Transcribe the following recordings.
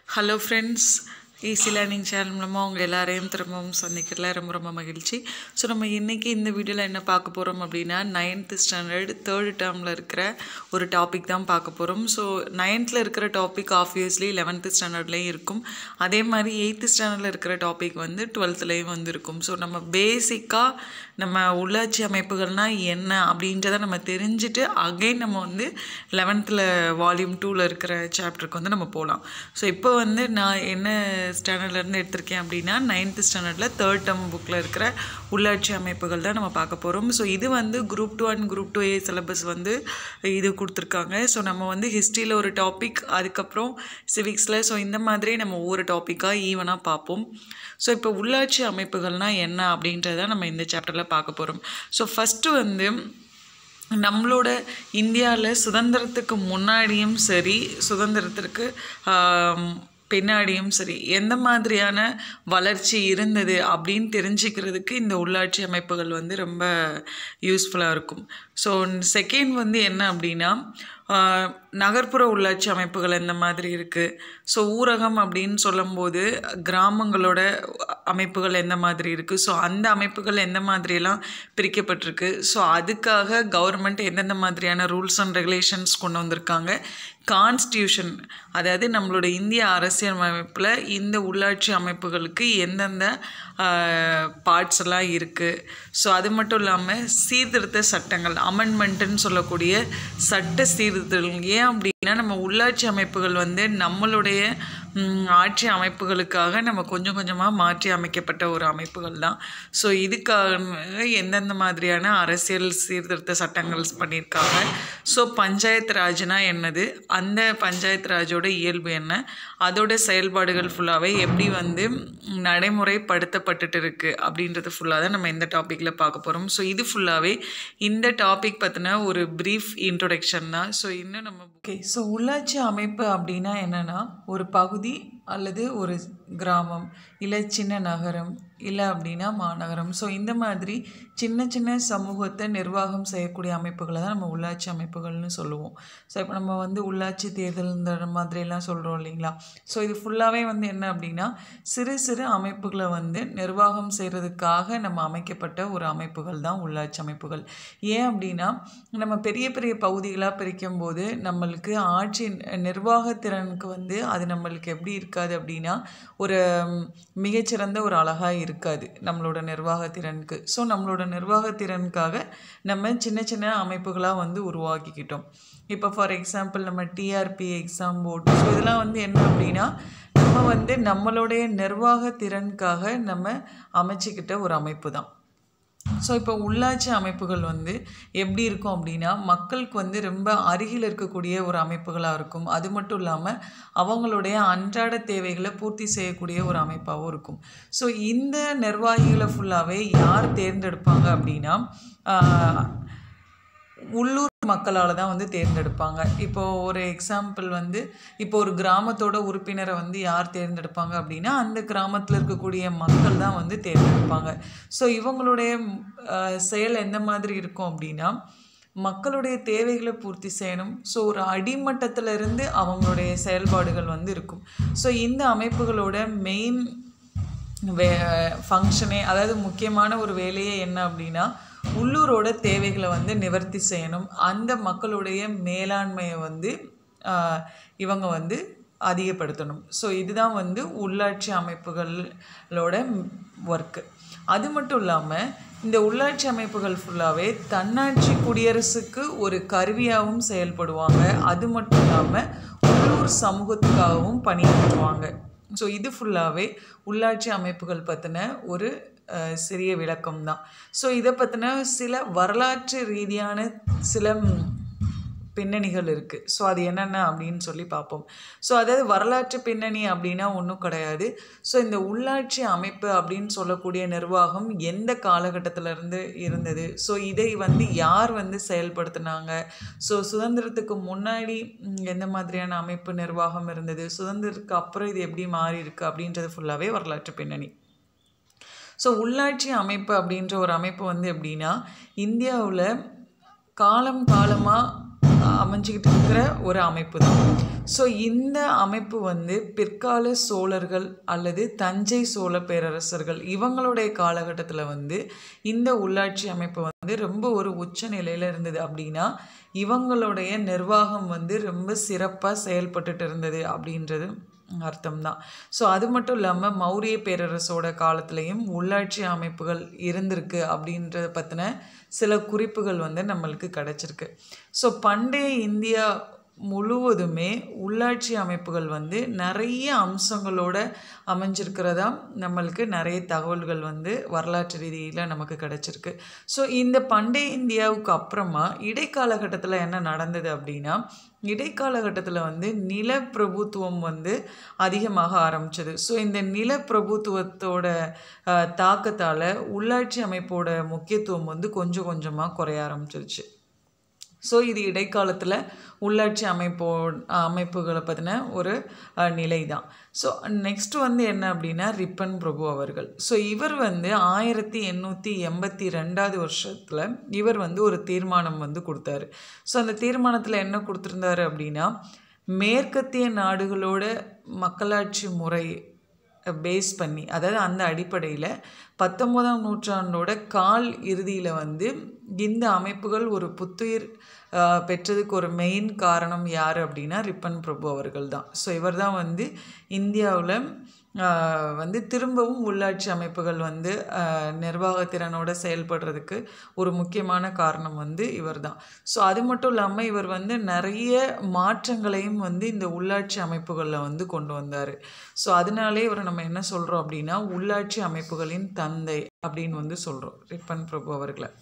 hello friends easy learning channel மூலமாக உங்கள் எல்லாரையும் திரும்பவும் சந்திக்கிறதுல ரொம்ப ரொம்ப மகிழ்ச்சி ஸோ நம்ம இன்றைக்கி இந்த வீடியோவில் என்ன பார்க்க போகிறோம் அப்படின்னா நைன்த்து ஸ்டாண்டர்ட் தேர்ட் டேர்மில் இருக்கிற ஒரு டாபிக் தான் பார்க்க போகிறோம் ஸோ நைன்த்தில் இருக்கிற டாபிக் ஆப்வியஸ்லி லெவன்த்து ஸ்டாண்டர்ட்லேயும் இருக்கும் அதே மாதிரி எயித்து ஸ்டாண்டர்டில் இருக்கிற டாபிக் வந்து டுவெல்த்துலேயும் வந்து இருக்கும் ஸோ நம்ம பேசிக்காக நம்ம உள்ளாட்சி அமைப்புகள்னால் என்ன அப்படின்றத நம்ம தெரிஞ்சுட்டு அகைன் நம்ம வந்து லெவன்த்தில் வால்யூம் டூவில் இருக்கிற சாப்டருக்கு வந்து நம்ம போகலாம் ஸோ இப்போ வந்து நான் என்ன ஸ்டாண்டர்ட்லேருந்து எடுத்திருக்கேன் அப்படின்னா நைன்த்து ஸ்டாண்டர்டில் தேர்ட் டேர்ம் புக்கில் இருக்கிற உள்ளாட்சி அமைப்புகள் தான் நம்ம பார்க்க போகிறோம் ஸோ இது வந்து group two and group two A syllabus வந்து இது கொடுத்துருக்காங்க ஸோ நம்ம வந்து ஹிஸ்ட்ரியில் ஒரு டாபிக் அதுக்கப்புறம் சிவிக்ஸில் ஸோ இந்த மாதிரி நம்ம ஒவ்வொரு டாப்பிக்காக ஈவனாக பார்ப்போம் ஸோ இப்போ உள்ளாட்சி அமைப்புகள்னால் என்ன அப்படின்றத நம்ம இந்த சாப்டரில் பார்க்க போகிறோம் ஸோ ஃபஸ்ட்டு வந்து நம்மளோட இந்தியாவில் சுதந்திரத்துக்கு முன்னாடியும் சரி சுதந்திரத்திற்கு ஆம், பின்னாடியும் சரி எந்த மாதிரியான வளர்ச்சி இருந்தது அப்படின்னு தெரிஞ்சுக்கிறதுக்கு இந்த உள்ளாட்சி அமைப்புகள் வந்து ரொம்ப யூஸ்ஃபுல்லாக இருக்கும் ஸோ செகண்ட் வந்து என்ன அப்படின்னா ஆஹ், நகர்ப்புற உள்ளாட்சி அமைப்புகள் எந்த மாதிரி இருக்குது ஸோ ஊரகம் அப்படின்னு சொல்லும்போது கிராமங்களோட அமைப்புகள் எந்த மாதிரி இருக்குது ஸோ அந்த அமைப்புகள் எந்த மாதிரியெல்லாம் பிரிக்கப்பட்டிருக்கு ஸோ அதுக்காக கவர்மெண்ட் எந்தெந்த மாதிரியான ரூல்ஸ் அண்ட் ரெகுலேஷன்ஸ் கொண்டு வந்திருக்காங்க கான்ஸ்டியூஷன் அதாவது நம்மளோட இந்திய அரசியலமைப்பில் இந்த உள்ளாட்சி அமைப்புகளுக்கு எந்தெந்த பார்ட்ஸ் எல்லாம் இருக்குது ஸோ அது மட்டும் இல்லாமல் சீர்திருத்த சட்டங்கள் அமெண்ட்மெண்ட்டுன்னு சொல்லக்கூடிய சட்ட சீர்திருத்தங்கள் ஏன் அப்படின்னா நம்ம உள்ளாட்சி அமைப்புகள் வந்து நம்மளுடைய ம், ஆட்சி அமைப்புகளுக்காக நம்ம கொஞ்சம் கொஞ்சமாக மாற்றி அமைக்கப்பட்ட ஒரு அமைப்புகள் தான் ஸோ இதுக்காக எந்தெந்த மாதிரியான அரசியல் சீர்திருத்த சட்டங்கள் பண்ணியிருக்காங்க ஸோ பஞ்சாயத்து ராஜ்னா என்னது அந்த பஞ்சாயத்து ராஜோட இயல்பு என்ன அதோட செயல்பாடுகள் ஃபுல்லாகவே எப்படி வந்து நடைமுறைப்படுத்தப்பட்டுட்டு இருக்கு அப்படின்றது ஃபுல்லாக தான் நம்ம இந்த டாப்பிக்கில் பார்க்க போகிறோம் ஸோ இது ஃபுல்லாகவே இந்த டாபிக் பற்றின ஒரு ப்ரீஃப் இன்ட்ரொடக்ஷன் தான் ஸோ இன்னும் நம்ம ஓகே ஸோ உள்ளாட்சி அமைப்பு அப்படின்னா என்னென்னா ஒரு பகுதி அல்லது ஒரு கிராமம் இல்லை சின்ன நகரம் இல்லை அப்படின்னா மாநகரம் ஸோ இந்த மாதிரி சின்ன சின்ன சமூகத்தை நிர்வாகம் செய்யக்கூடிய அமைப்புகளை தான் நம்ம உள்ளாட்சி அமைப்புகள்னு சொல்லுவோம் ஸோ இப்போ நம்ம வந்து உள்ளாட்சி தேர்தல் இந்த மாதிரிலாம் சொல்கிறோம் இல்லைங்களா ஸோ இது ஃபுல்லாகவே வந்து என்ன அப்படின்னா சிறு சிறு அமைப்புகளை வந்து நிர்வாகம் செய்கிறதுக்காக நம்ம அமைக்கப்பட்ட ஒரு அமைப்புகள் தான் உள்ளாட்சி அமைப்புகள் ஏன் அப்படின்னா நம்ம பெரிய பெரிய பகுதிகளாக பிரிக்கும் போது நம்மளுக்கு ஆட்சி நிர்வாகத்திறனுக்கு வந்து அது நம்மளுக்கு எப்படி இருக்காது அப்படின்னா ஒரு ம், மிகச்சிறந்த ஒரு அழகாக இருக்காது நம்மளோட நிர்வாகத்திறனுக்கு ஸோ நம்மளோட நிர்வாகத்திறனுக்காக நம்ம சின்ன சின்ன அமைப்புகளாக வந்து உருவாக்கிக்கிட்டோம் இப்போ ஃபார் எக்ஸாம்பிள் நம்ம டிஆர்பி எக்ஸாம் போர்டு ஸோ இதெல்லாம் வந்து என்ன அப்படின்னா நம்ம வந்து நம்மளுடைய நிர்வாகத்திறனுக்காக நம்ம அமைச்சிக்கிட்ட ஒரு அமைப்பு தான் ஸோ இப்போ உள்ளாட்சி அமைப்புகள் வந்து எப்படி இருக்கும் அப்படின்னா மக்களுக்கு வந்து ரொம்ப அருகில் இருக்கக்கூடிய ஒரு அமைப்புகளாக இருக்கும் அது மட்டும் இல்லாமல் அவங்களுடைய அன்றாட தேவைகளை பூர்த்தி செய்யக்கூடிய ஒரு அமைப்பாகவும் இருக்கும் ஸோ இந்த நிர்வாகிகளை ஃபுல்லாகவே யார் தேர்ந்தெடுப்பாங்க அப்படின்னா ஆஹ், உள்ளூர் மக்களால் தான் வந்து தேர்ந்தெடுப்பாங்க இப்போ ஒரு எக்ஸாம்பிள் வந்து இப்போ ஒரு கிராமத்தோட உறுப்பினரை வந்து யார் தேர்ந்தெடுப்பாங்க அப்படின்னா அந்த கிராமத்தில் இருக்கக்கூடிய மக்கள் தான் வந்து தேர்ந்தெடுப்பாங்க ஸோ இவங்களுடைய அஹ், செயல் எந்த மாதிரி இருக்கும் அப்படின்னா மக்களுடைய தேவைகளை பூர்த்தி செய்யணும் ஸோ ஒரு அடிமட்டத்துல இருந்து அவங்களுடைய செயல்பாடுகள் வந்து இருக்கும் ஸோ இந்த அமைப்புகளோட மெயின் வே ஃபங்க்ஷனே அதாவது முக்கியமான ஒரு வேலையே என்ன அப்படின்னா உள்ளூரோட தேவைகளை வந்து நிவர்த்தி செய்யணும் அந்த மக்களுடைய மேலாண்மையை வந்து ஆஹ், இவங்க வந்து அதிகப்படுத்தணும் ஸோ இதுதான் வந்து உள்ளாட்சி அமைப்புகளோட ஒர்க்கு அது மட்டும் இல்லாமல் இந்த உள்ளாட்சி அமைப்புகள் ஃபுல்லாகவே தன்னாட்சி குடியரசுக்கு ஒரு கருவியாகவும் செயல்படுவாங்க அது மட்டும் இல்லாமல் உள்ளூர் சமூகத்துக்காகவும் பணியாற்றுவாங்க ஸோ இது ஃபுல்லாகவே உள்ளாட்சி அமைப்புகள் பற்றின ஒரு அஹ், சிறிய விளக்கம் தான் ஸோ இதை பற்றின சில வரலாற்று ரீதியான சில ம், பின்னணிகள் இருக்குது ஸோ அது என்னென்ன அப்படின்னு சொல்லி பார்ப்போம் ஸோ அதாவது வரலாற்று பின்னணி அப்படின்னா ஒன்றும் கிடையாது ஸோ இந்த உள்ளாட்சி அமைப்பு அப்படின்னு சொல்லக்கூடிய நிர்வாகம் எந்த காலகட்டத்துல இருந்து இருந்தது ஸோ இதை வந்து யார் வந்து செயல்படுத்தினாங்க ஸோ சுதந்திரத்துக்கு முன்னாடி ம், எந்த மாதிரியான அமைப்பு நிர்வாகம் இருந்தது சுதந்திரத்துக்கு அப்புறம் இது எப்படி மாறி இருக்கு அப்படின்றது ஃபுல்லாகவே வரலாற்று பின்னணி ஸோ உள்ளாட்சி அமைப்பு அப்படின்ற ஒரு அமைப்பு வந்து எப்படின்னா இந்தியாவில் காலம் காலமாக அமைஞ்சிக்கிட்டு இருக்கிற ஒரு அமைப்பு தான் ஸோ இந்த அமைப்பு வந்து பிற்கால சோழர்கள் அல்லது தஞ்சை சோழ பேரரசர்கள் இவங்களுடைய காலகட்டத்தில் வந்து இந்த உள்ளாட்சி அமைப்பு வந்து ரொம்ப ஒரு உச்ச நிலையில் இருந்தது அப்படின்னா இவங்களுடைய நிர்வாகம் வந்து ரொம்ப சிறப்பாக செயல்பட்டுட்டு இருந்தது அப்படின்றது அர்த்தம் தான் ஸோ அது மட்டும் இல்லாமல் மௌரிய பேரரசோட காலத்துலேயும் உள்ளாட்சி அமைப்புகள் இருந்திருக்கு அப்படின்றத பற்றின சில குறிப்புகள் வந்து நம்மளுக்கு கிடச்சிருக்கு ஸோ பண்டைய இந்தியா முழுவதுமே உள்ளாட்சி அமைப்புகள் வந்து நிறைய அம்சங்களோட அமைஞ்சிருக்கிறதா நம்மளுக்கு நிறைய தகவல்கள் வந்து வரலாற்று ரீதியில் நமக்கு கிடச்சிருக்கு ஸோ இந்த பண்டைய இந்தியாவுக்கு அப்புறமா இடைக்காலகட்டத்தில் என்ன நடந்தது அப்படின்னா இடைக்காலகட்டத்தில் வந்து நிலப்பிரபுத்துவம் வந்து அதிகமாக ஆரம்பிச்சது ஸோ இந்த நிலப்பிரபுத்துவத்தோட தாக்கத்தால் உள்ளாட்சி அமைப்போட முக்கியத்துவம் வந்து கொஞ்சம் கொஞ்சமாக குறைய ஆரம்பிச்சிருச்சு ஸோ இது இடைக்காலத்தில் உள்ளாட்சி அமைப்போ அமைப்புகளை பற்றின ஒரு நிலை தான் ஸோ நெக்ஸ்ட் வந்து என்ன அப்படின்னா ரிப்பன் பிரபு அவர்கள் ஸோ இவர் வந்து ஆயிரத்தி எண்ணூற்றி எண்பத்தி ரெண்டாவது வருஷத்தில் இவர் வந்து ஒரு தீர்மானம் வந்து கொடுத்தாரு ஸோ அந்த தீர்மானத்தில் என்ன கொடுத்துருந்தாரு அப்படின்னா மேற்கத்திய நாடுகளோட மக்களாட்சி முறை பேஸ் பண்ணி அதாவது அந்த அடிப்படையில் பத்தொம்போதாம் நூற்றாண்டோட கால் இறுதியில் வந்து இந்த அமைப்புகள் ஒரு புத்துயிர் பெற்றதுக்கு ஒரு மெயின் காரணம் யார் அப்படின்னா ரிப்பன் பிரபு அவர்கள் தான் ஸோ இவர் தான் வந்து இந்தியாவில் வந்து திரும்பவும் உள்ளாட்சி அமைப்புகள் வந்து நிர்வாகத்திறனோட செயல்படுறதுக்கு ஒரு முக்கியமான காரணம் வந்து இவர் தான் ஸோ அது மட்டும் இல்லாமல் இவர் வந்து நிறைய மாற்றங்களையும் வந்து இந்த உள்ளாட்சி அமைப்புகளில் வந்து கொண்டு வந்தார் ஸோ அதனாலே இவரை நம்ம என்ன சொல்கிறோம் அப்படின்னா உள்ளாட்சி அமைப்புகளின் தந்தை அப்படின்னு வந்து சொல்கிறோம் ரிப்பன் பிரபு அவர்களை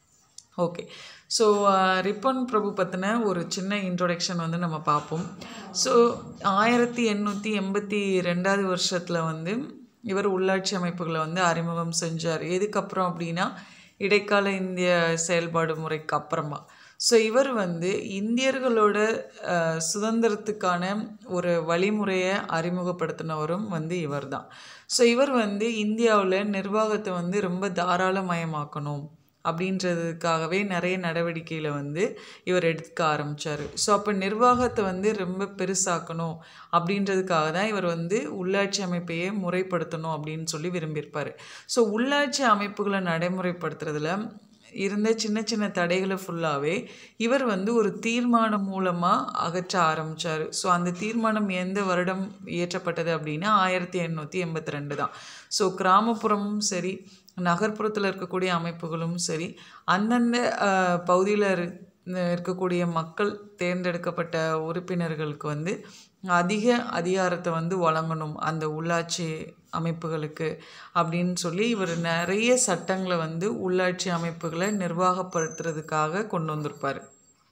ஓகே ஸோ ரிப்பன் பிரபு பற்றின ஒரு சின்ன இன்ட்ரொடக்ஷன் வந்து நம்ம பார்ப்போம் ஸோ ஆயிரத்தி எண்ணூற்றி எண்பத்தி ரெண்டாவது வருஷத்தில் வந்து இவர் உள்ளாட்சி அமைப்புகளை வந்து அறிமுகம் செஞ்சார் எதுக்கப்புறம் அப்படின்னா இடைக்கால இந்திய செயல்பாடு முறைக்கு அப்புறமா ஸோ இவர் வந்து இந்தியர்களோட சுதந்திரத்துக்கான ஒரு வழிமுறையை அறிமுகப்படுத்தினவரும் வந்து இவர் தான் ஸோ இவர் வந்து இந்தியாவில் நிர்வாகத்தை வந்து ரொம்ப தாராளமயமாக்கணும் அப்படின்றதுக்காகவே நிறைய நடவடிக்கையில் வந்து இவர் எடுக்க ஆரம்பித்தார் ஸோ அப்போ நிர்வாகத்தை வந்து ரொம்ப பெருசாக்கணும் அப்படின்றதுக்காக தான் இவர் வந்து உள்ளாட்சி அமைப்பையே முறைப்படுத்தணும் அப்படின்னு சொல்லி விரும்பியிருப்பார் ஸோ உள்ளாட்சி அமைப்புகளை நடைமுறைப்படுத்துறதுல இருந்த சின்ன சின்ன தடைகளை ஃபுல்லாகவே இவர் வந்து ஒரு தீர்மானம் மூலமாக அகற்ற ஆரம்பித்தார் ஸோ அந்த தீர்மானம் எந்த வருடம் இயற்றப்பட்டது அப்படின்னா ஆயிரத்தி எண்ணூற்றி எண்பத்தி ரெண்டு தான் ஸோ கிராமப்புறமும் சரி நகர்ப்புறத்தில் இருக்கக்கூடிய அமைப்புகளும் சரி அந்தந்த பகுதியில் இருக்கக்கூடிய மக்கள் தேர்ந்தெடுக்கப்பட்ட உறுப்பினர்களுக்கு வந்து அதிக அதிகாரத்தை வந்து வழங்கணும் அந்த உள்ளாட்சி அமைப்புகளுக்கு அப்படின்னு சொல்லி இவர் நிறைய சட்டங்களை வந்து உள்ளாட்சி அமைப்புகளை நிர்வாகப்படுத்துறதுக்காக கொண்டு வந்திருப்பார்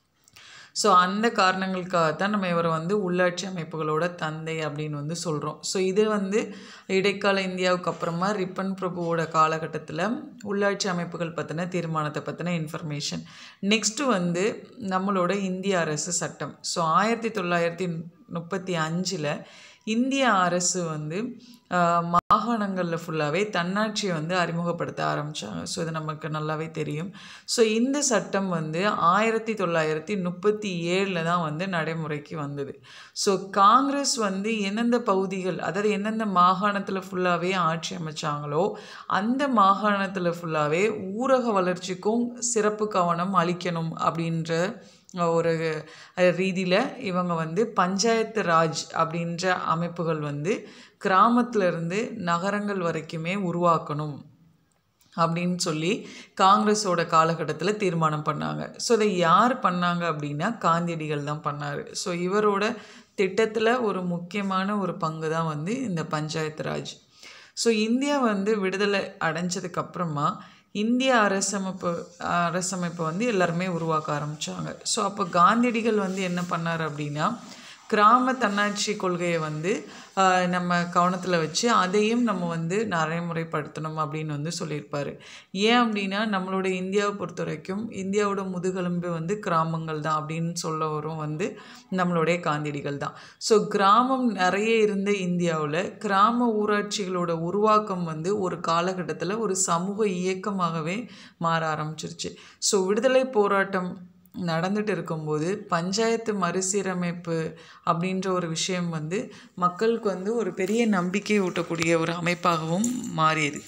ஸோ அந்த காரணங்களுக்காக தான் நம்ம இவரை வந்து உள்ளாட்சி அமைப்புகளோட தந்தை அப்படின்னு வந்து சொல்கிறோம் ஸோ இது வந்து இடைக்கால இந்தியாவுக்கு அப்புறமா ரிப்பன் பிரபுவோட காலகட்டத்தில் உள்ளாட்சி அமைப்புகள் பற்றின தீர்மானத்தை பற்றின இன்ஃபர்மேஷன் நெக்ஸ்ட்டு வந்து நம்மளோட இந்திய அரசு சட்டம் ஸோ ஆயிரத்தி தொள்ளாயிரத்தி முப்பத்தி அஞ்சில் இந்திய அரசு வந்து மாகாணங்களில் ஃபுல்லாகவே தன்னாட்சியை வந்து அறிமுகப்படுத்த ஆரம்பித்தாங்க ஸோ இது நமக்கு நல்லாவே தெரியும் ஸோ இந்த சட்டம் வந்து ஆயிரத்தி தொள்ளாயிரத்தி முப்பத்தி ஏழில் தான் வந்து நடைமுறைக்கு வந்தது ஸோ காங்கிரஸ் வந்து எந்தெந்த பகுதிகள் அதாவது எந்தெந்த மாகாணத்தில் ஃபுல்லாகவே ஆட்சி அமைச்சாங்களோ அந்த மாகாணத்தில் ஃபுல்லாகவே ஊரக வளர்ச்சிக்கும் சிறப்பு கவனம் அளிக்கணும் அப்படின்ற ஒரு ரீதியில் இவங்க வந்து பஞ்சாயத்து ராஜ் அப்படின்ற அமைப்புகள் வந்து கிராமத்திலேருந்து நகரங்கள் வரைக்குமே உருவாக்கணும் அப்படின்னு சொல்லி காங்கிரஸோட காலகட்டத்தில் தீர்மானம் பண்ணாங்க ஸோ இதை யார் பண்ணாங்க அப்படின்னா காந்தியடிகள் தான் பண்ணார் ஸோ இவரோட திட்டத்தில் ஒரு முக்கியமான ஒரு பங்கு தான் வந்து இந்த பஞ்சாயத்து ராஜ் ஸோ இந்தியா வந்து விடுதலை அடைஞ்சதுக்கப்புறமா இந்திய அரசமைப்பு அரசமைப்பை வந்து எல்லாருமே உருவாக்க ஆரம்பித்தாங்க ஸோ அப்போ காந்தியடிகள் வந்து என்ன பண்ணார் அப்படின்னா கிராம தன்னாட்சி கொள்கையை வந்து நம்ம கவனத்தில் வச்சு அதையும் நம்ம வந்து நடைமுறைப்படுத்தணும் அப்படின்னு வந்து சொல்லியிருப்பார் ஏன் அப்படின்னா நம்மளுடைய இந்தியாவை பொறுத்த வரைக்கும் இந்தியாவோட முதுகெலும்பு வந்து கிராமங்கள் தான் அப்படின்னு சொல்ல வரும் வந்து நம்மளுடைய காந்தியடிகள் தான் ஸோ கிராமம் நிறைய இருந்த இந்தியாவில் கிராம ஊராட்சிகளோட உருவாக்கம் வந்து ஒரு காலகட்டத்தில் ஒரு சமூக இயக்கமாகவே மாற ஆரம்பிச்சிருச்சு ஸோ விடுதலை போராட்டம் நடந்துட்டு இருக்கும்போது பஞ்சாயத்து மறுசீரமைப்பு அப்படின்ற ஒரு விஷயம் வந்து மக்களுக்கு வந்து ஒரு பெரிய நம்பிக்கை ஊட்டக்கூடிய ஒரு அமைப்பாகவும் மாறியது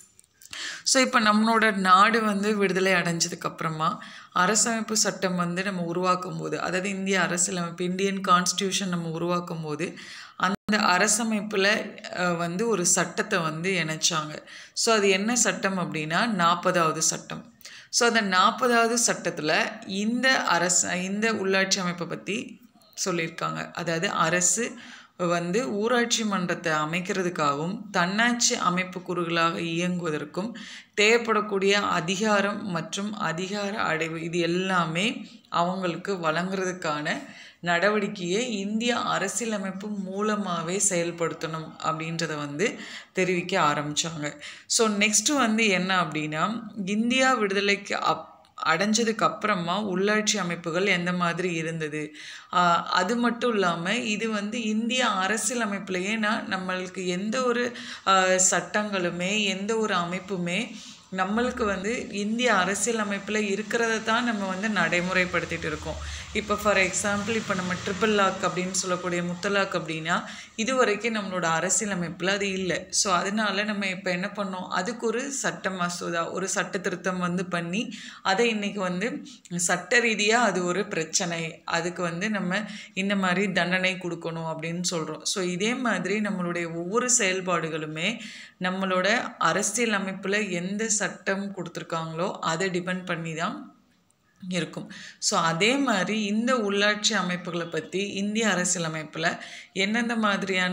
ஸோ இப்போ நம்மளோட நாடு வந்து விடுதலை அடைஞ்சதுக்கப்புறமா அரசமைப்பு சட்டம் வந்து நம்ம உருவாக்கும் போது அதாவது இந்திய அரசியலமைப்பு இந்தியன் கான்ஸ்டியூஷன் நம்ம உருவாக்கும் போது அந்த அரசமைப்பில் வந்து ஒரு சட்டத்தை வந்து இணைச்சாங்க ஸோ அது என்ன சட்டம் அப்படின்னா நாற்பதாவது சட்டம் ஸோ அந்த நாற்பதாவது சட்டத்தில் இந்த அரச இந்த உள்ளாட்சி அமைப்பை பற்றி சொல்லியிருக்காங்க அதாவது அரசு வந்து ஊராட்சி மன்றத்தை அமைக்கிறதுக்காகவும் தன்னாட்சி அமைப்பு குறுகளாக இயங்குவதற்கும் தேவைப்படக்கூடிய அதிகாரம் மற்றும் அதிகார அடைவு இது எல்லாமே அவங்களுக்கு வழங்குறதுக்கான நடவடிக்கையை இந்திய அரசியலமைப்பு மூலமாகவே செயல்படுத்தணும் அப்படின்றத வந்து தெரிவிக்க ஆரம்பித்தாங்க ஸோ நெக்ஸ்ட்டு வந்து என்ன அப்படின்னா இந்தியா விடுதலைக்கு அப் அடைஞ்சதுக்கு அப்புறமா உள்ளாட்சி அமைப்புகள் எந்த மாதிரி இருந்தது அது மட்டும் இல்லாமல் இது வந்து இந்திய அரசியலமைப்புலையே நான் நம்மளுக்கு எந்த ஒரு சட்டங்களுமே எந்த ஒரு அமைப்புமே நம்மளுக்கு வந்து இந்திய அரசியலமைப்பில் இருக்கிறத தான் நம்ம வந்து நடைமுறைப்படுத்திட்டு இருக்கோம் இப்போ ஃபார் எக்ஸாம்பிள் இப்போ நம்ம ட்ரிபிள் லாக் அப்படின்னு சொல்லக்கூடிய முத்தலாக் அப்படின்னா இது வரைக்கும் நம்மளோட அரசியலமைப்பில் அது இல்லை ஸோ அதனால நம்ம இப்போ என்ன பண்ணோம் அதுக்கு ஒரு சட்ட மசோதா ஒரு சட்ட திருத்தம் வந்து பண்ணி அதை இன்றைக்கி வந்து சட்ட ரீதியாக அது ஒரு பிரச்சனை அதுக்கு வந்து நம்ம இந்த மாதிரி தண்டனை கொடுக்கணும் அப்படின்னு சொல்கிறோம் ஸோ இதே மாதிரி நம்மளுடைய ஒவ்வொரு செயல்பாடுகளுமே நம்மளோட அரசியல் அமைப்பில் எந்த சட்டம் கொடுத்துருக்காங்களோ அதை டிபெண்ட் பண்ணி தான் இருக்கும் ஸோ அதே மாதிரி இந்த உள்ளாட்சி அமைப்புகளை பற்றி இந்திய அரசியலமைப்பில் எந்தெந்த மாதிரியான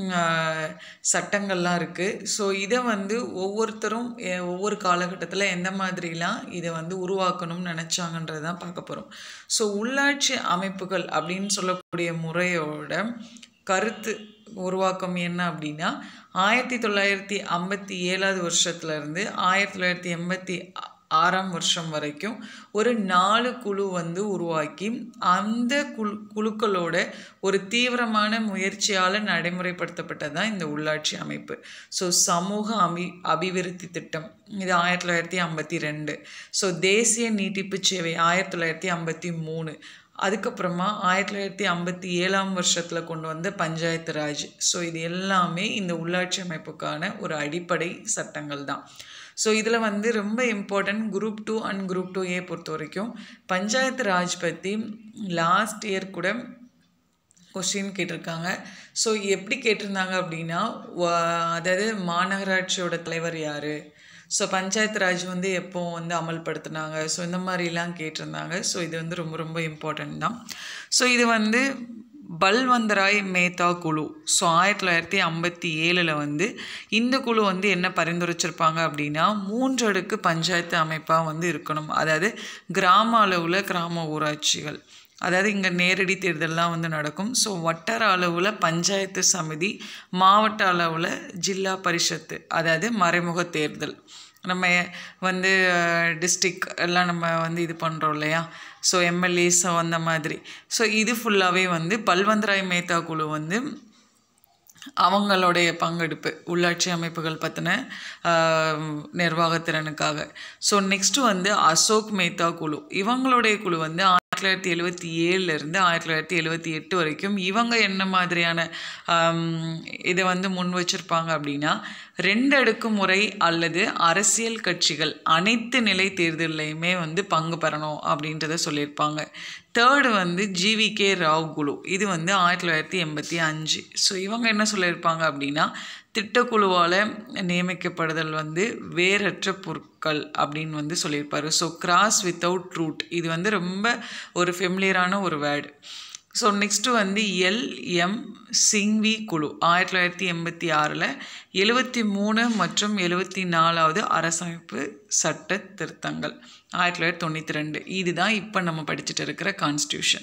சட்டங்கள்லாம் இருக்குது ஸோ இதை வந்து ஒவ்வொருத்தரும் ஒவ்வொரு காலகட்டத்தில் எந்த மாதிரிலாம் இதை வந்து உருவாக்கணும்னு நினச்சாங்கன்றது தான் பார்க்க போகிறோம் ஸோ உள்ளாட்சி அமைப்புகள் அப்படின்னு சொல்லக்கூடிய முறையோட கருத்து உருவாக்கம் என்ன அப்படின்னா ஆயிரத்தி தொள்ளாயிரத்தி ஐம்பத்தி ஏழாவது வருஷத்துலேருந்து ஆயிரத்தி தொள்ளாயிரத்தி எண்பத்தி ஆறாம் வருஷம் வரைக்கும் ஒரு நாலு குழு வந்து உருவாக்கி அந்த குழு குழுக்களோட ஒரு தீவிரமான முயற்சியால் நடைமுறைப்படுத்தப்பட்டது தான் இந்த உள்ளாட்சி அமைப்பு ஸோ சமூக அபி அபிவிருத்தி திட்டம் இது ஆயிரத்தி தொள்ளாயிரத்தி ஐம்பத்தி ரெண்டு ஸோ தேசிய நீட்டிப்பு சேவை ஆயிரத்தி தொள்ளாயிரத்தி ஐம்பத்தி மூணு அதுக்கப்புறமா ஆயிரத்தி தொள்ளாயிரத்தி ஐம்பத்தி ஏழாம் வருஷத்தில் கொண்டு வந்த பஞ்சாயத்து ராஜ் ஸோ இது எல்லாமே இந்த உள்ளாட்சி அமைப்புக்கான ஒரு அடிப்படை சட்டங்கள் தான் ஸோ இதில் வந்து ரொம்ப important group two and group two A பொறுத்த வரைக்கும் பஞ்சாயத்து ராஜ் பற்றி லாஸ்ட் இயர் கூட கொஸ்டின் கேட்டிருக்காங்க ஸோ எப்படி கேட்டிருந்தாங்க அப்படின்னா அதாவது மாநகராட்சியோட தலைவர் யார் ஸோ பஞ்சாயத்து ராஜ் வந்து எப்போ வந்து அமல்படுத்தினாங்க ஸோ இந்த மாதிரிலாம் கேட்டிருந்தாங்க ஸோ இது வந்து ரொம்ப ரொம்ப இம்பார்ட்டண்ட் தான் ஸோ இது வந்து பல்வந்தராய் மேத்தா குழு ஸோ ஆயிரத்தி தொள்ளாயிரத்தி ஐம்பத்தி ஏழில் வந்து இந்த குழு வந்து என்ன பரிந்துரைச்சிருப்பாங்க அப்படின்னா மூன்று அடுக்கு பஞ்சாயத்து அமைப்பாக வந்து இருக்கணும் அதாவது கிராம அளவில் கிராம ஊராட்சிகள் அதாவது இங்கே நேரடி தேர்தல்லாம் வந்து நடக்கும் ஸோ வட்டார அளவில் பஞ்சாயத்து சமிதி மாவட்ட அளவில் ஜில்லா பரிஷத்து அதாவது மறைமுக தேர்தல் நம்ம வந்து டிஸ்ட்ரிக் எல்லாம் நம்ம வந்து இது பண்ணுறோம் இல்லையா ஸோ எம்எல்ஏஸ் அந்த மாதிரி ஸோ இது ஃபுல்லாகவே வந்து பல்வந்தராய் மேத்தா குழு வந்து அவங்களுடைய பங்கெடுப்பு உள்ளாட்சி அமைப்புகள் பற்றின நிர்வாகத்திறனுக்காக ஸோ நெக்ஸ்ட்டு வந்து அசோக் மேத்தா குழு இவங்களுடைய குழு வந்து ஆயிரத்தி தொள்ளாயிரத்தி எழுபத்தி ஏழுலேருந்து ஆயிரத்தி தொள்ளாயிரத்தி எழுபத்தி எட்டு வரைக்கும் இவங்க என்ன மாதிரியான இதை வந்து முன் வச்சுருப்பாங்க அப்படின்னா ரெண்டு அடுக்கு முறை அல்லது அரசியல் கட்சிகள் அனைத்து நிலை தேர்தலையுமே வந்து பங்கு பெறணும் அப்படின்றத சொல்லியிருப்பாங்க தேர்டு வந்து ஜிவிகே ராவ் குழு இது வந்து ஆயிரத்தி தொள்ளாயிரத்தி எண்பத்தி அஞ்சு ஸோ இவங்க என்ன சொல்லியிருப்பாங்க அப்படின்னா திட்டக்குழுவால் நியமிக்கப்படுதல் வந்து வேறற்ற பொருட்கள் அப்படின்னு வந்து சொல்லியிருப்பார் ஸோ கிராஸ் வித்தவுட் ரூட் இது வந்து ரொம்ப ஒரு ஃபெமிலியரான ஒரு வேர்டு ஸோ நெக்ஸ்ட்டு வந்து எல்எம் சிங்வி குழு ஆயிரத்தி தொள்ளாயிரத்தி எண்பத்தி ஆறில் எழுபத்தி மூணு மற்றும் எழுபத்தி நாலாவது அரசமைப்பு சட்ட திருத்தங்கள் ஆயிரத்தி தொள்ளாயிரத்தி தொண்ணூற்றி ரெண்டு இதுதான் இப்போ நம்ம படிச்சுட்டு இருக்கிற கான்ஸ்டியூஷன்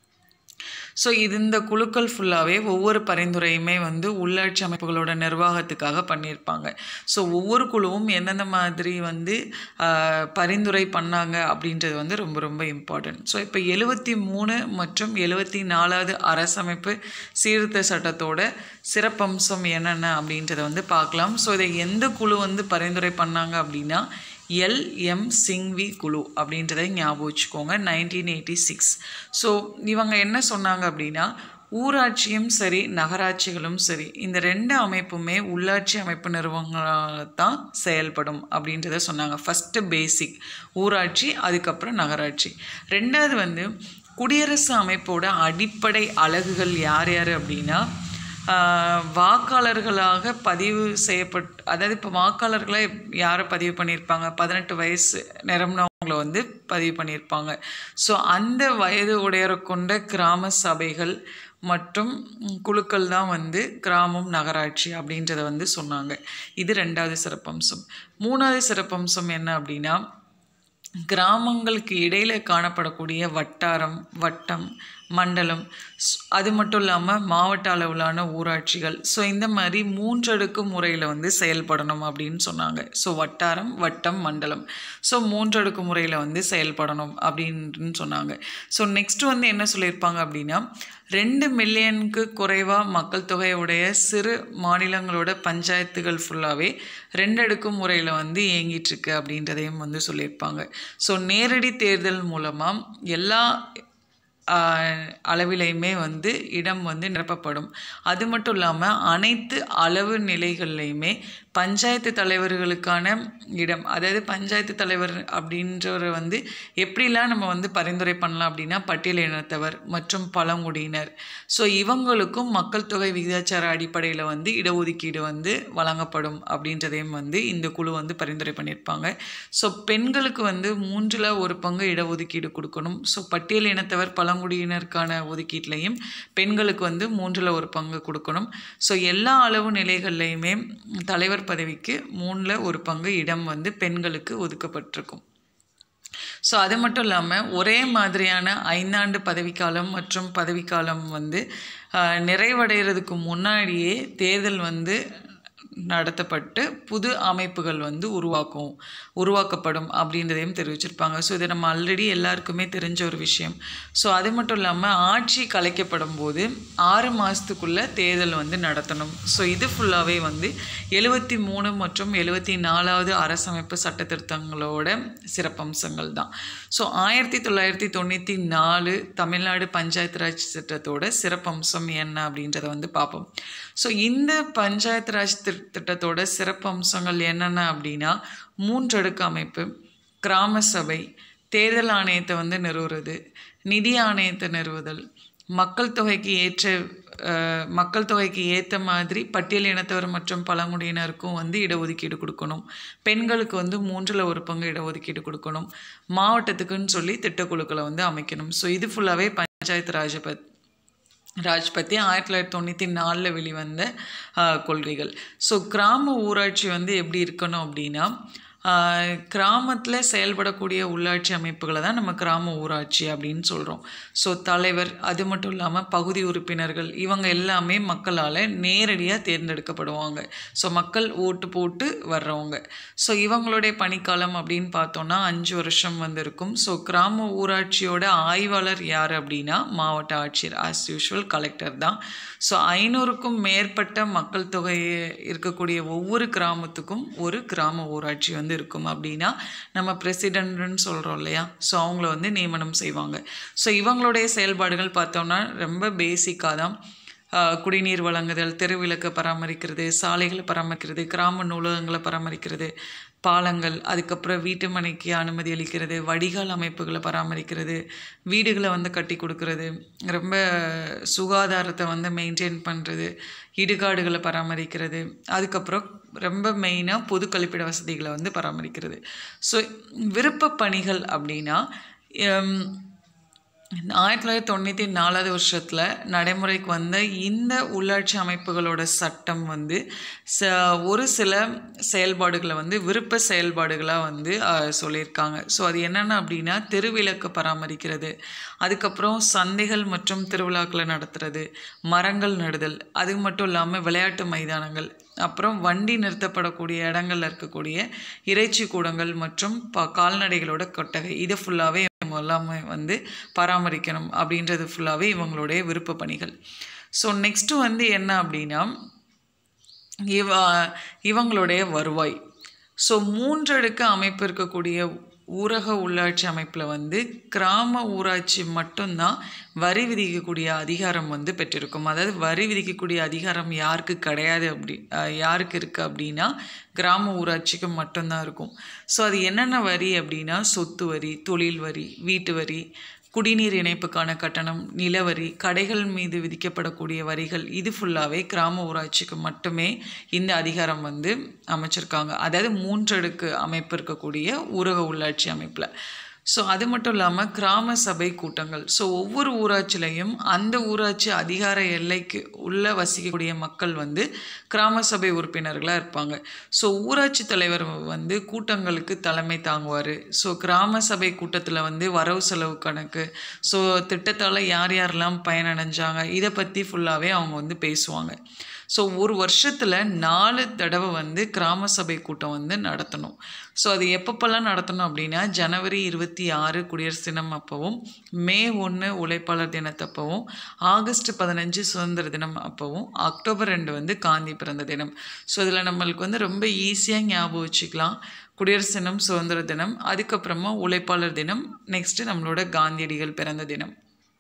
ஸோ இது இந்த குழுக்கள் ஃபுல்லாகவே ஒவ்வொரு பரிந்துரையுமே வந்து உள்ளாட்சி அமைப்புகளோட நிர்வாகத்துக்காக பண்ணியிருப்பாங்க ஸோ ஒவ்வொரு குழுவும் எந்தெந்த மாதிரி வந்து பரிந்துரை பண்ணாங்க அப்படின்றது வந்து ரொம்ப ரொம்ப இம்பார்ட்டன்ட் ஸோ இப்போ எழுபத்தி மூணு மற்றும் எழுபத்தி நாலாவது அரசமைப்பு சீர்திருத்த சட்டத்தோட சிறப்பம்சம் என்னென்ன அப்படின்றத வந்து பார்க்கலாம் ஸோ இதை எந்த குழு வந்து பரிந்துரை பண்ணாங்க அப்படின்னா எல் எம் சிங்வி குழு அப்படின்றத ஞாபகம் வச்சுக்கோங்க நைன்டீன் எயிட்டி சிக்ஸ் ஸோ இவங்க என்ன சொன்னாங்க அப்படின்னா ஊராட்சியும் சரி நகராட்சிகளும் சரி இந்த ரெண்டு அமைப்புமே உள்ளாட்சி அமைப்பு நிறுவனங்களால் தான் செயல்படும் அப்படின்றத சொன்னாங்க ஃபஸ்ட்டு பேசிக் ஊராட்சி அதுக்கப்புறம் நகராட்சி ரெண்டாவது வந்து குடியரசு அமைப்போட அடிப்படை அலகுகள் யார் யார் அப்படின்னா ஆஹ், வாக்காளர்களாக பதிவு செய்யப்பட் அதாவது இப்போ வாக்காளர்களை யாரை பதிவு பண்ணியிருப்பாங்க பதினெட்டு வயசு நிரம்பினவங்கள வந்து பதிவு பண்ணியிருப்பாங்க ஸோ அந்த வயது உடையரை கொண்ட கிராம சபைகள் மற்றும் குழுக்கள் தான் வந்து கிராமம் நகராட்சி அப்படின்றத வந்து சொன்னாங்க இது ரெண்டாவது சிறப்பம்சம் மூணாவது சிறப்பம்சம் என்ன அப்படின்னா கிராமங்களுக்கு இடையில காணப்படக்கூடிய வட்டாரம் வட்டம் மண்டலம் ஸ்- அது மட்டும் இல்லாமல் மாவட்ட அளவிலான ஊராட்சிகள் ஸோ இந்த மாதிரி மூன்றடுக்கு முறையில் வந்து செயல்படணும் அப்படின்னு சொன்னாங்க ஸோ வட்டாரம் வட்டம் மண்டலம் ஸோ மூன்றடுக்கு முறையில் வந்து செயல்படணும் அப்படின்னு சொன்னாங்க ஸோ நெக்ஸ்ட் வந்து என்ன சொல்லியிருப்பாங்க அப்படின்னா ரெண்டு மில்லியனுக்கு குறைவாக மக்கள் தொகையுடைய சிறு மாநிலங்களோட பஞ்சாயத்துகள் ஃபுல்லாகவே ரெண்டு அடுக்கு முறையில் வந்து இயங்கிட்டு இருக்கு அப்படின்றதையும் வந்து சொல்லியிருப்பாங்க ஸோ நேரடி தேர்தல் மூலமாக எல்லா ஆஹ், அளவிலையுமே வந்து இடம் வந்து நிரப்பப்படும் அது மட்டும் இல்லாமல் அனைத்து அளவு நிலைகள்லையுமே பஞ்சாயத்து தலைவர்களுக்கான இடம் அதாவது பஞ்சாயத்து தலைவர் அப்படின்றவர் வந்து எப்படிலாம் நம்ம வந்து பரிந்துரை பண்ணலாம் அப்படின்னா பட்டியல் இனத்தவர் மற்றும் பழங்குடியினர் ஸோ இவங்களுக்கும் மக்கள் தொகை விகிதாச்சார அடிப்படையில் வந்து இடஒதுக்கீடு வந்து வழங்கப்படும் அப்படின்றதையும் வந்து இந்த குழு வந்து பரிந்துரை பண்ணியிருப்பாங்க ஸோ பெண்களுக்கு வந்து மூன்றில் ஒரு பங்கு இடஒதுக்கீடு கொடுக்கணும் ஸோ பட்டியல் இனத்தவர் பழங்குடியினருக்கான ஒதுக்கீட்லையும் பெண்களுக்கு வந்து மூன்றில் ஒரு பங்கு கொடுக்கணும் ஸோ எல்லா அளவு நிலைகள்லையுமே தலைவர் பதவிக்கு மூணில் ஒரு பங்கு இடம் வந்து பெண்களுக்கு ஒதுக்கப்பட்டிருக்கும் ஸோ அது மட்டும் இல்லாமல் ஒரே மாதிரியான ஐந்தாண்டு பதவிக்காலம் மற்றும் பதவிக்காலம் வந்து ஆஹ், நிறைவடைகிறதுக்கு முன்னாடியே தேர்தல் வந்து நடத்தப்பட்டு புது அமைப்புகள் வந்து உருவாக்கும் உருவாக்கப்படும் அப்படின்றதையும் தெரிவிச்சிருப்பாங்க ஸோ இது நம்ம ஆல்ரெடி எல்லாருக்குமே தெரிஞ்ச ஒரு விஷயம் ஸோ அது மட்டும் இல்லாமல் ஆட்சி கலைக்கப்படும் போது ஆறு மாதத்துக்குள்ளே தேர்தல் வந்து நடத்தணும் ஸோ இது ஃபுல்லாகவே வந்து எழுபத்தி மூணு மற்றும் எழுபத்தி நாலாவது அரசமைப்பு சட்ட திருத்தங்களோட சிறப்பம்சங்கள் தான் ஸோ ஆயிரத்தி தொள்ளாயிரத்தி தொண்ணூற்றி நாலு தமிழ்நாடு பஞ்சாயத்து ராஜ் திட்டத்தோட சிறப்பம்சம் என்ன அப்படின்றத வந்து பார்ப்போம் ஸோ இந்த பஞ்சாயத்து ராஜ் திட்- திட்டத்தோட சிறப்பம்சங்கள் என்னென்ன அப்படின்னா மூன்றடுக்கு அமைப்பு கிராம சபை தேர்தல் ஆணையத்தை வந்து நிறுவுறது நிதி ஆணையத்தை நிறுவுதல் மக்கள் தொகைக்கு ஏற்ற அஹ், மக்கள் தொகைக்கு ஏற்ற மாதிரி பட்டியல் இனத்தவர் மற்றும் பழங்குடியினருக்கும் வந்து இடஒதுக்கீடு கொடுக்கணும் பெண்களுக்கு வந்து மூன்றில் ஒரு பங்கு இடஒதுக்கீடு கொடுக்கணும் மாவட்டத்துக்குன்னு சொல்லி திட்டக்குழுக்களை வந்து அமைக்கணும் ஸோ இது ஃபுல்லாகவே பஞ்சாயத்து ராஜ் பத் ராஜ் பற்றி ஆயிரத்தி தொள்ளாயிரத்தி தொண்ணூற்றி நாலில் வெளிவந்த ஆஹ், கொள்கைகள் ஸோ கிராம ஊராட்சி வந்து எப்படி இருக்கணும் அப்படின்னா கிராமத்தில் செயல்படக்கூடிய உள்ளாட்சி அமைப்புகளை தான் நம்ம கிராம ஊராட்சி அப்படின்னு சொல்கிறோம் ஸோ தலைவர் அது மட்டும் இல்லாமல் பகுதி உறுப்பினர்கள் இவங்க எல்லாமே மக்களால் நேரடியாக தேர்ந்தெடுக்கப்படுவாங்க ஸோ மக்கள் ஓட்டு போட்டு வர்றவங்க ஸோ இவங்களுடைய பணிக்காலம் அப்படின்னு பார்த்தோன்னா அஞ்சு வருஷம் வந்து இருக்கும் ஸோ கிராம ஊராட்சியோட ஆய்வாளர் யார் அப்படின்னா மாவட்ட ஆட்சியர் ஆஸ் யூஷுவல் கலெக்டர் தான் ஸோ ஐநூறுக்கும் மேற்பட்ட மக்கள் தொகை இருக்கக்கூடிய ஒவ்வொரு கிராமத்துக்கும் ஒரு கிராம ஊராட்சி வந்து இருக்கும் அப்படின்னா நம்ம பிரசிடென்ட்னு சொல்கிறோம் இல்லையா ஸோ அவங்கள வந்து நியமனம் செய்வாங்க ஸோ இவங்களுடைய செயல்பாடுகள் பார்த்தோம்னா ரொம்ப பேசிக்காக தான் ஆஹ், குடிநீர் வழங்குதல் தெருவிளக்கை பராமரிக்கிறது சாலைகளை பராமரிக்கிறது கிராம நூலகங்களை பராமரிக்கிறது பாலங்கள் அதுக்கப்புறம் வீட்டு மனைக்கு அனுமதி அளிக்கிறது வடிகால் அமைப்புகளை பராமரிக்கிறது வீடுகளை வந்து கட்டி கொடுக்கறது ரொம்ப சுகாதாரத்தை வந்து மெயின்டைன் பண்ணுறது இடுகாடுகளை பராமரிக்கிறது அதுக்கப்புறம் ரொம்ப மெயினாக பொது கழிப்பிட வசதிகளை வந்து பராமரிக்கிறது ஸோ விருப்ப பணிகள் அப்படின்னா ஹம், ஆயிரத்தி தொள்ளாயிரத்தி தொண்ணூற்றி நாலாவது வருஷத்தில் நடைமுறைக்கு வந்த இந்த உள்ளாட்சி அமைப்புகளோட சட்டம் வந்து ச ஒரு சில செயல்பாடுகளை வந்து விருப்ப செயல்பாடுகளாக வந்து அஹ், சொல்லியிருக்காங்க ஸோ அது என்னென்ன அப்படின்னா தெருவிளக்கு பராமரிக்கிறது அதுக்கப்புறம் சந்தைகள் மற்றும் திருவிழாக்களை நடத்துறது மரங்கள் நடுதல் அது மட்டும் இல்லாமல் விளையாட்டு மைதானங்கள் அப்புறம் வண்டி நிறுத்தப்படக்கூடிய இடங்கள்ல இருக்கக்கூடிய இறைச்சி கூடங்கள் மற்றும் ப கால்நடைகளோட கொட்டகை இது ஃபுல்லாகவே இவங்க எல்லாமே வந்து பராமரிக்கணும் அப்படின்றது ஃபுல்லாகவே இவங்களுடைய விருப்ப பணிகள் ஸோ நெக்ஸ்ட்டு வந்து என்ன அப்படின்னா இவ இவங்களுடைய வருவாய் ஸோ மூன்றடுக்கு அமைப்பு இருக்கக்கூடிய ஊரக உள்ளாட்சி அமைப்பில் வந்து கிராம ஊராட்சி மட்டும்தான் வரி விதிக்கக்கூடிய அதிகாரம் வந்து பெற்றிருக்கும் அதாவது வரி விதிக்கக்கூடிய அதிகாரம் யாருக்கு கிடையாது அப்படி அஹ் யாருக்கு இருக்குது அப்படின்னா கிராம ஊராட்சிக்கு மட்டும்தான் இருக்கும் ஸோ அது என்னென்ன வரி அப்படின்னா சொத்து வரி தொழில் வரி வீட்டு வரி குடிநீர் இணைப்புக்கான கட்டணம் நிலவரி கடைகள் மீது விதிக்கப்படக்கூடிய வரிகள் இது ஃபுல்லாகவே கிராம ஊராட்சிக்கு மட்டுமே இந்த அதிகாரம் வந்து அமைச்சிருக்காங்க அதாவது மூன்றடுக்கு அமைப்பு இருக்கக்கூடிய ஊரக உள்ளாட்சி அமைப்பில் ஸோ அது மட்டும் இல்லாமல் கிராம சபை கூட்டங்கள் ஸோ ஒவ்வொரு ஊராட்சிலையும் அந்த ஊராட்சி அதிகார எல்லைக்கு உள்ளே வசிக்கக்கூடிய மக்கள் வந்து கிராம சபை உறுப்பினர்களாக இருப்பாங்க ஸோ ஊராட்சி தலைவர் வந்து கூட்டங்களுக்கு தலைமை தாங்குவார் ஸோ கிராம சபை கூட்டத்தில் வந்து வரவு செலவு கணக்கு ஸோ திட்டத்தால் யார் யாரெல்லாம் பயனடைஞ்சாங்க இதை பற்றி ஃபுல்லாகவே அவங்க வந்து பேசுவாங்க ஸோ ஒரு வருஷத்தில் நாலு தடவை வந்து கிராம சபை கூட்டம் வந்து நடத்தணும் ஸோ அது எப்பப்பெல்லாம் நடத்தணும் அப்படின்னா ஜனவரி இருபத்தி ஆறு குடியரசு தினம் அப்போவும் மே ஒன்று உழைப்பாளர் தினத்தப்பவும் ஆகஸ்ட் பதினஞ்சு சுதந்திர தினம் அப்போவும் அக்டோபர் ரெண்டு வந்து காந்தி பிறந்த தினம் ஸோ இதில் நம்மளுக்கு வந்து ரொம்ப ஈஸியாக ஞாபகம் வச்சுக்கலாம் குடியரசு தினம் சுதந்திர தினம் அதுக்கப்புறமா உழைப்பாளர் தினம் நெக்ஸ்ட்டு நம்மளோட காந்தியடிகள் பிறந்த தினம்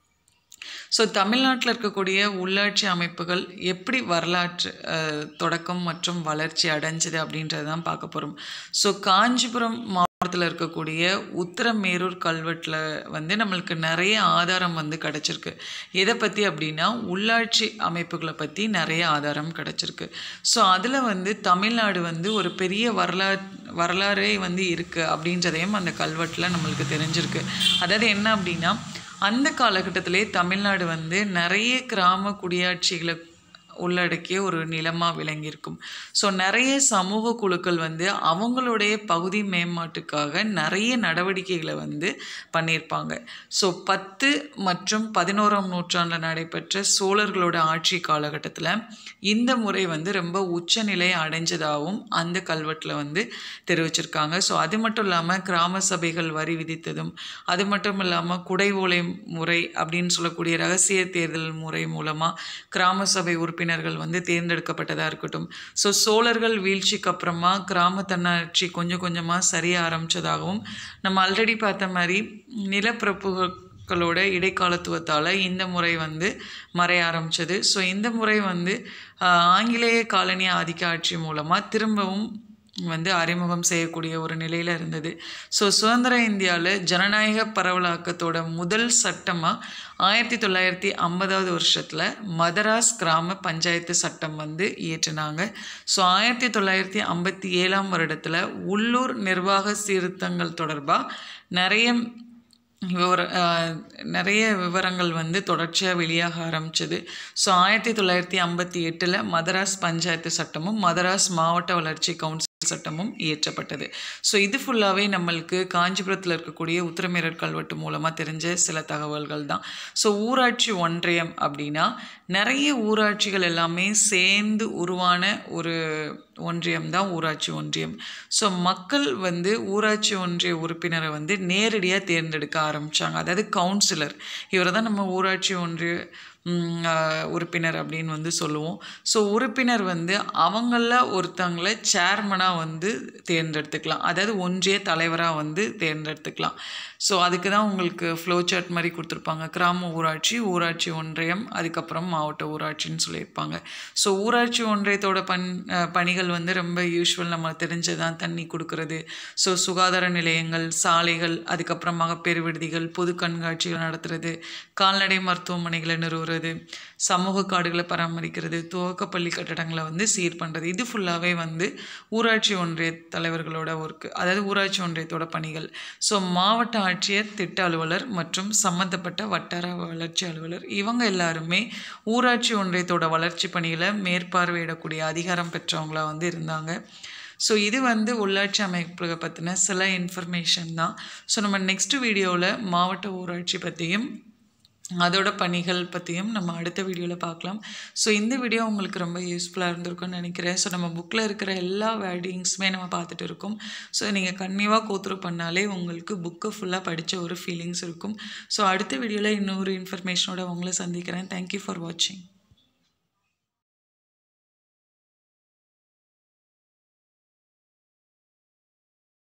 ஸோ தமிழ்நாட்டில் இருக்கக்கூடிய உள்ளாட்சி அமைப்புகள் எப்படி வரலாற்று அஹ், தொடக்கம் மற்றும் வளர்ச்சி அடைஞ்சது அப்படின்றத தான் பார்க்க போகிறோம் ஸோ காஞ்சிபுரம் மாவட்டத்தில் இருக்கக்கூடிய உத்தரமேரூர் கல்வெட்டில் வந்து நம்மளுக்கு நிறைய ஆதாரம் வந்து கிடச்சிருக்கு எதை பற்றி அப்படின்னா உள்ளாட்சி அமைப்புகளை பற்றி நிறைய ஆதாரம் கிடச்சிருக்கு ஸோ அதில் வந்து தமிழ்நாடு வந்து ஒரு பெரிய வரலா வரலாறே வந்து இருக்குது அப்படின்றதையும் அந்த கல்வெட்டில் நம்மளுக்கு தெரிஞ்சிருக்கு அதாவது என்ன அப்படின்னா அந்த காலகட்டத்திலே தமிழ்நாடு வந்து நிறைய கிராம குடியாட்சிகளை உள்ளடக்கிய ஒரு நிலமாக விளங்கியிருக்கும் ஸோ நிறைய சமூக குழுக்கள் வந்து அவங்களுடைய பகுதி மேம்பாட்டுக்காக நிறைய நடவடிக்கைகளை வந்து பண்ணியிருப்பாங்க ஸோ பத்து மற்றும் பதினோராம் நூற்றாண்டில் நடைபெற்ற சோழர்களோட ஆட்சி காலகட்டத்தில் இந்த முறை வந்து ரொம்ப உச்சநிலை அடைஞ்சதாகவும் அந்த கல்வெட்டில் வந்து தெரிவிச்சிருக்காங்க ஸோ அது மட்டும் இல்லாமல் கிராம சபைகள் வரி விதித்ததும் அது மட்டும் இல்லாமல் குடை ஓலை முறை அப்படின்னு சொல்லக்கூடிய ரகசிய தேர்தல் முறை மூலமாக கிராம சபை உறுப்பினர்கள் வந்து தேர்ந்தெடுக்கப்பட்டதாக இருக்கட்டும் ஸோ சோழர்கள் வீழ்ச்சிக்கு அப்புறமா கிராம தன்னாட்சி கொஞ்சம் கொஞ்சமாக சரிய ஆரம்பித்ததாகவும் நம்ம ஆல்ரெடி பார்த்த மாதிரி நிலப்பிரப்புகள் களோட இடைக்காலத்துவத்தால் இந்த முறை வந்து மறைய ஆரம்பிச்சது ஸோ இந்த முறை வந்து ஆஹ், ஆங்கிலேய காலனி ஆதிக்க ஆட்சி மூலமாக திரும்பவும் வந்து அறிமுகம் செய்யக்கூடிய ஒரு நிலையில் இருந்தது ஸோ சுதந்திர இந்தியாவில் ஜனநாயக பரவலாக்கத்தோட முதல் சட்டமாக ஆயிரத்தி தொள்ளாயிரத்தி ஐம்பதாவது வருஷத்தில் மதராஸ் கிராம பஞ்சாயத்து சட்டம் வந்து இயற்றினாங்க ஸோ ஆயிரத்தி தொள்ளாயிரத்தி ஐம்பத்தி ஏழாம் வருடத்தில் உள்ளூர் நிர்வாக சீர்திருத்தங்கள் தொடர்பாக நிறைய விவர ஆஹ் நிறைய விவரங்கள் வந்து தொடர்ச்சியாக வெளியாக ஆரம்பிச்சது ஸோ ஆயிரத்தி தொள்ளாயிரத்தி ஐம்பத்தி எட்டில் மதராஸ் பஞ்சாயத்து சட்டமும் மதராஸ் மாவட்ட வளர்ச்சி கவுன்சில் சட்டமும் இயற்றப்பட்டது ஸோ இது ஃபுல்லாகவே நம்மளுக்கு காஞ்சிபுரத்தில் இருக்கக்கூடிய உத்திரமேரர் கல்வெட்டு மூலமாக தெரிஞ்ச சில தகவல்கள் தான் ஸோ ஊராட்சி ஒன்றியம் அப்படின்னா நிறைய ஊராட்சிகள் எல்லாமே சேர்ந்து உருவான ஒரு ஒன்றியம் தான் ஊராட்சி ஒன்றியம் ஸோ மக்கள் வந்து ஊராட்சி ஒன்றிய உறுப்பினரை வந்து நேரடியாக தேர்ந்தெடுக்க ஆரம்பித்தாங்க அதாவது கவுன்சிலர் இவரை தான் நம்ம ஊராட்சி ஒன்றிய ம், ஆஹ், உறுப்பினர் அப்படின்னு வந்து சொல்லுவோம் ஸோ உறுப்பினர் வந்து அவங்கள ஒருத்தங்களை சேர்மனாக வந்து தேர்ந்தெடுத்துக்கலாம் அதாவது ஒன்றிய தலைவராக வந்து தேர்ந்தெடுத்துக்கலாம் ஸோ அதுக்கு தான் உங்களுக்கு ஃப்ளோ சார்ட் மாதிரி கொடுத்துருப்பாங்க கிராம ஊராட்சி ஊராட்சி ஒன்றியம் அதுக்கப்புறம் மாவட்ட ஊராட்சின்னு சொல்லியிருப்பாங்க ஸோ ஊராட்சி ஒன்றியத்தோட பண் அஹ் பணிகள் வந்து ரொம்ப யூஸ்வல் நம்ம தெரிஞ்சதான் தண்ணி கொடுக்கறது ஸோ சுகாதார நிலையங்கள் சாலைகள் அதுக்கப்புறம் மகப்பேறு விடுதிகள் பொது கண்காட்சிகள் நடத்துறது கால்நடை மருத்துவமனைகளை நிறுவுறது சமூக காடுகளை பராமரிக்கிறது துவக்கப்பள்ளி கட்டடங்களை வந்து சீர் பண்ணுறது இது ஃபுல்லாகவே வந்து ஊராட்சி ஒன்றிய தலைவர்களோட ஒர்க்கு அதாவது ஊராட்சி ஒன்றியத்தோட பணிகள் ஸோ மாவட்ட ஆட்சியர் திட்ட அலுவலர் மற்றும் சம்மந்தப்பட்ட வட்டார வளர்ச்சி அலுவலர் இவங்க எல்லாருமே ஊராட்சி ஒன்றியத்தோட வளர்ச்சி பணிகளை மேற்பார்வையிடக்கூடிய அதிகாரம் பெற்றவங்களா வந்து இருந்தாங்க ஸோ இது வந்து உள்ளாட்சி அமைப்புகளை பற்றின சில இன்ஃபர்மேஷன் தான் ஸோ நம்ம நெக்ஸ்ட் வீடியோவில் மாவட்ட ஊராட்சி பற்றியும் அதோட பணிகள் பற்றியும் நம்ம அடுத்த வீடியோவில் பார்க்கலாம் ஸோ இந்த வீடியோ உங்களுக்கு ரொம்ப யூஸ்ஃபுல்லாக இருந்திருக்கும்னு நினைக்கிறேன் ஸோ நம்ம புக்கில் இருக்கிற எல்லா வேர்டிங்ஸுமே நம்ம பார்த்துட்டு இருக்கோம் ஸோ நீங்கள் கன்னிவாக கோத்ரூ பண்ணாலே உங்களுக்கு புக்கை ஃபுல்லாக படித்த ஒரு ஃபீலிங்ஸ் இருக்கும் ஸோ அடுத்த வீடியோவில் இன்னொரு இன்ஃபர்மேஷனோட உங்களை சந்திக்கிறேன் தேங்க்யூ ஃபார் வாட்சிங்